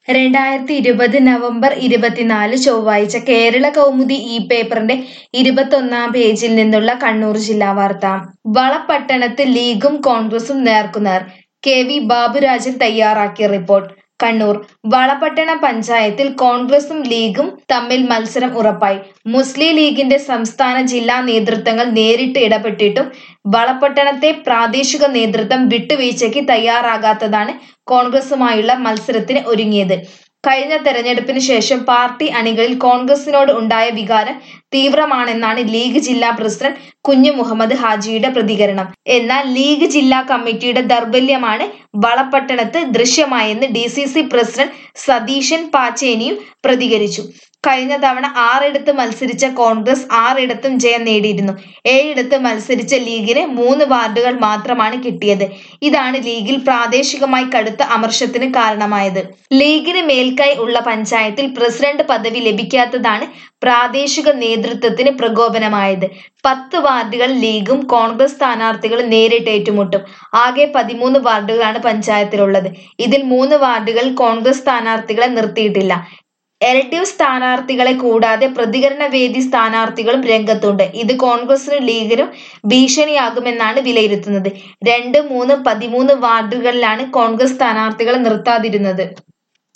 രണ്ടായിരത്തി ഇരുപത് നവംബർ ഇരുപത്തിനാല് ചൊവ്വാഴ്ച കേരള കൗമുദി ഈ പേപ്പറിന്റെ ഇരുപത്തൊന്നാം പേജിൽ നിന്നുള്ള കണ്ണൂർ ജില്ലാ വാർത്ത വളപട്ടണത്ത് ലീഗും കോൺഗ്രസും നേർക്കുനേർ കെ വി ബാബുരാജൻ തയ്യാറാക്കിയ റിപ്പോർട്ട് കണ്ണൂർ വളപട്ടണ പഞ്ചായത്തിൽ കോൺഗ്രസും ലീഗും തമ്മിൽ മത്സരം ഉറപ്പായി മുസ്ലിം ലീഗിന്റെ സംസ്ഥാന ജില്ലാ നേതൃത്വങ്ങൾ നേരിട്ട് ഇടപെട്ടിട്ടും വളപട്ടണത്തെ പ്രാദേശിക നേതൃത്വം വിട്ടുവീഴ്ചയ്ക്ക് തയ്യാറാകാത്തതാണ് കോൺഗ്രസുമായുള്ള മത്സരത്തിന് ഒരുങ്ങിയത് കഴിഞ്ഞ തെരഞ്ഞെടുപ്പിന് ശേഷം പാർട്ടി അണികളിൽ കോൺഗ്രസിനോട് ഉണ്ടായ വികാരം തീവ്രമാണെന്നാണ് ലീഗ് ജില്ലാ പ്രസിഡന്റ് കുഞ്ഞു മുഹമ്മദ് ഹാജിയുടെ പ്രതികരണം എന്നാൽ ലീഗ് ജില്ലാ കമ്മിറ്റിയുടെ ദൗർബല്യമാണ് വളപട്ടണത്ത് ദൃശ്യമായെന്ന് D C C president Satheesan പാച്ചേനിയും പ്രതികരിച്ചു കഴിഞ്ഞ തവണ ആറിടത്ത് മത്സരിച്ച കോൺഗ്രസ് ആറിടത്തും ജയം നേടിയിരുന്നു ഏഴിടത്ത് മത്സരിച്ച ലീഗിന് മൂന്ന് വാർഡുകൾ മാത്രമാണ് കിട്ടിയത് ഇതാണ് ലീഗിൽ പ്രാദേശികമായി കടുത്ത അമർഷത്തിന് കാരണമായത് ലീഗിന് മേൽക്കൈ ഉള്ള പഞ്ചായത്തിൽ പ്രസിഡന്റ് പദവി ലഭിക്കാത്തതാണ് പ്രാദേശിക നേതൃത്വത്തിന് പ്രകോപനമായത് പത്ത് വാർഡുകൾ ലീഗും കോൺഗ്രസ് സ്ഥാനാർത്ഥികളും നേരിട്ട് ഏറ്റുമുട്ടും ആകെ പതിമൂന്ന് വാർഡുകളാണ് പഞ്ചായത്തിലുള്ളത് ഇതിൽ മൂന്ന് വാർഡുകൾ കോൺഗ്രസ് സ്ഥാനാർത്ഥികളെ നിർത്തിയിട്ടില്ല എൽ ഡി എഫ് സ്ഥാനാർത്ഥികളെ കൂടാതെ പ്രതികരണ വേദി സ്ഥാനാർത്ഥികളും രംഗത്തുണ്ട് ഇത് കോൺഗ്രസിനും ലീഗിനും ഭീഷണിയാകുമെന്നാണ് വിലയിരുത്തുന്നത് രണ്ട് മൂന്ന് പതിമൂന്ന് വാർഡുകളിലാണ് കോൺഗ്രസ് സ്ഥാനാർത്ഥികളെ നിർത്താതിരുന്നത്